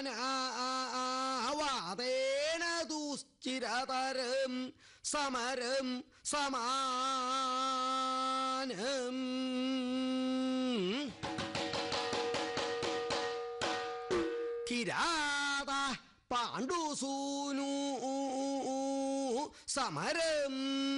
വാതേന ദുശ്ചിരതരം സമരം സമാനം കിരാത പാണ്ഡുസൂനു സമരം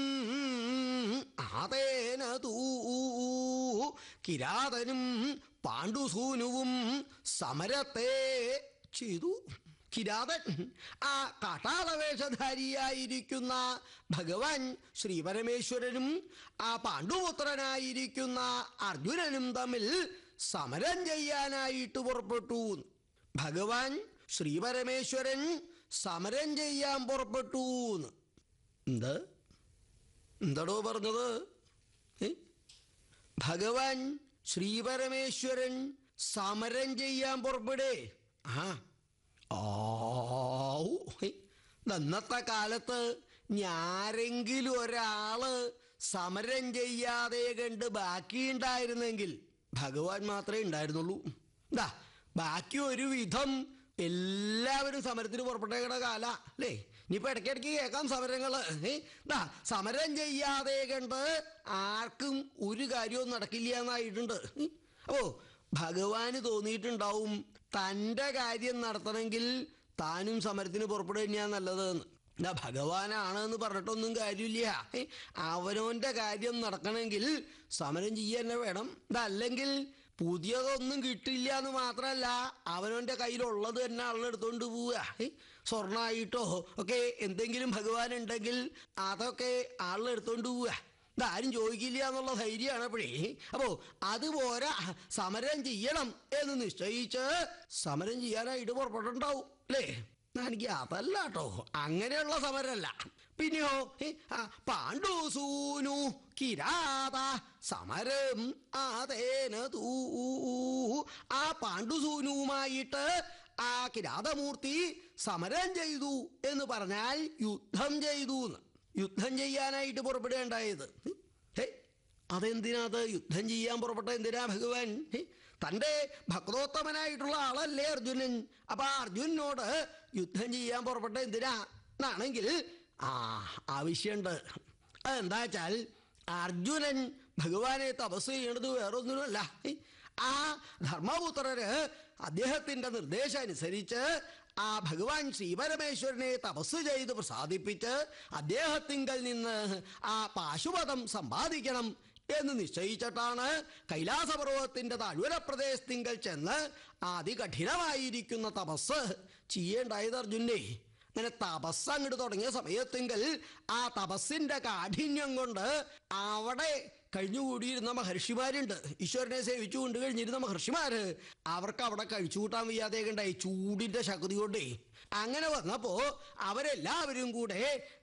ആതേന തൂ കിരാതനും പാണ്ഡുസൂനുവും സമരത്തെ ചെയ്തു കിരാതൻ ആ കാട്ടാളവേഷധാരിയായിരിക്കുന്ന ഭഗവാൻ ശ്രീപരമേശ്വരനും ആ പാണ്ഡുപുത്രനായിരിക്കുന്ന അർജുനനും തമ്മിൽ സമരം ചെയ്യാനായിട്ട് പുറപ്പെട്ടു ഭഗവാൻ ശ്രീപരമേശ്വരൻ സമരം ചെയ്യാൻ പുറപ്പെട്ടു എന്ത് എന്താടോ പറഞ്ഞത് ഏ? ഭഗവാൻ ശ്രീപരമേശ്വരൻ സമരം ചെയ്യാൻ പുറപ്പെടേ ആ ആവൂ. ഹേ. ഇന്നത്തെ കാലത്ത് ഞാരെങ്കിലും ഒരാള് സമരം ചെയ്യാതെ കണ്ട് ബാക്കിയുണ്ടായിരുന്നെങ്കിൽ ഭഗവാൻ മാത്രമേ ഉണ്ടായിരുന്നുള്ളൂ എന്താ ബാക്കി ഒരു വിധം എല്ലാവരും സമരത്തിന് പുറപ്പെട്ടേക്കണ കാല അല്ലേ ഇനിയിപ്പോ ഇടയ്ക്കിടയ്ക്ക് കേൾക്കാം സമരങ്ങള് ഏ? ദാ സമരം ചെയ്യാതെ കണ്ട് ആർക്കും ഒരു കാര്യവും നടക്കില്ല എന്നായിട്ടുണ്ട് ഉം. അപ്പോ ഭഗവാന് തോന്നിയിട്ടുണ്ടാവും തൻ്റെ കാര്യം നടത്തണമെങ്കിൽ താനും സമരത്തിന് പുറപ്പെടുക തന്നെയാ നല്ലതെന്ന് എന്നാ ഭഗവാനാണ് എന്ന് പറഞ്ഞിട്ടൊന്നും കാര്യമില്ല ഏ? അവനവൻ്റെ കാര്യം നടക്കണമെങ്കിൽ സമരം ചെയ്യാൻ തന്നെ വേണം ഇതല്ലെങ്കിൽ പുതിയതൊന്നും കിട്ടില്ല എന്ന് മാത്രമല്ല അവനവൻ്റെ കയ്യിലുള്ളത് തന്നെ ആളെടുത്തോണ്ട് പോവുക ഏ? സ്വർണ്ണമായിട്ടോ ഒക്കെ എന്തെങ്കിലും ഭഗവാൻ ഉണ്ടെങ്കിൽ അതൊക്കെ ആളെടുത്തോണ്ട് പോവുക ഇതാരും ചോദിക്കില്ല എന്നുള്ള ധൈര്യമാണ് അപ്പോഴേ അപ്പോ അതുപോരാ സമരം ചെയ്യണം എന്ന് നിശ്ചയിച്ച് സമരം ചെയ്യാനായിട്ട് പുറപ്പെട്ടുണ്ടാവും അല്ലേ എന്നാ എനിക്ക് അതല്ല കേട്ടോ അങ്ങനെയുള്ള സമരമല്ല പിന്നെയോ ഏ, ആ, പാണ്ഡുസൂനു കിരാത സമരം ആതേന തൂ ആ പാണ്ഡുസൂനുവുമായിട്ട് ആ കിരാതമൂർത്തി സമരം ചെയ്തു എന്ന് പറഞ്ഞാൽ യുദ്ധം ചെയ്തു എന്ന് യുദ്ധം ചെയ്യാനായിട്ട് പുറപ്പെടുകയുണ്ടായത് ഹേ അതെന്തിനാത് യുദ്ധം ചെയ്യാൻ പുറപ്പെട്ട എന്തിനാ ഭഗവാൻ ഹേ, തൻ്റെ ഭക്തോത്തമനായിട്ടുള്ള ആളല്ലേ അർജുനൻ അപ്പൊ ആ അർജുനനോട് യുദ്ധം ചെയ്യാൻ പുറപ്പെട്ട എന്തിനാ എന്നാണെങ്കിൽ ആ ആവശ്യമുണ്ട് അതെന്താ വെച്ചാൽ അർജുനൻ ഭഗവാനെ തപസ് ചെയ്യണത് വേറൊന്നിനുമല്ല ഹേ, ആ ധർമ്മപുത്രര് അദ്ദേഹത്തിന്റെ നിർദ്ദേശം അനുസരിച്ച് ആ ഭഗവാൻ ശ്രീപരമേശ്വരനെ തപസ് ചെയ്ത് പ്രസാദിപ്പിച്ച് അദ്ദേഹത്തിങ്കൽ നിന്ന് ആ പാശുപതം സമ്പാദിക്കണം എന്ന് നിശ്ചയിച്ചിട്ടാണ് കൈലാസപർവ്വതത്തിന്റെ താഴ്വര പ്രദേശത്തിങ്കൽ ചെന്ന് അതികഠിനമായിരിക്കുന്ന തപസ് ചെയ്യേണ്ടായത് അർജുനെ അങ്ങനെ തപസ് അങ്ങോട്ട് തുടങ്ങിയ സമയത്തെങ്കിൽ ആ തപസ്സിന്റെ കാഠിന്യം കൊണ്ട് അവിടെ കഴിഞ്ഞുകൂടിയിരുന്ന മഹർഷിമാരുണ്ട് ഈശ്വരനെ സേവിച്ചു കൊണ്ട് കഴിഞ്ഞിരുന്ന മഹർഷിമാര് അവർക്ക് അവിടെ കഴിച്ചു കൂട്ടാൻ വയ്യാതെ ഉണ്ടായി ചൂടിന്റെ ശക്തി കൊണ്ടേ അങ്ങനെ വന്നപ്പോ അവരെല്ലാവരും കൂടെ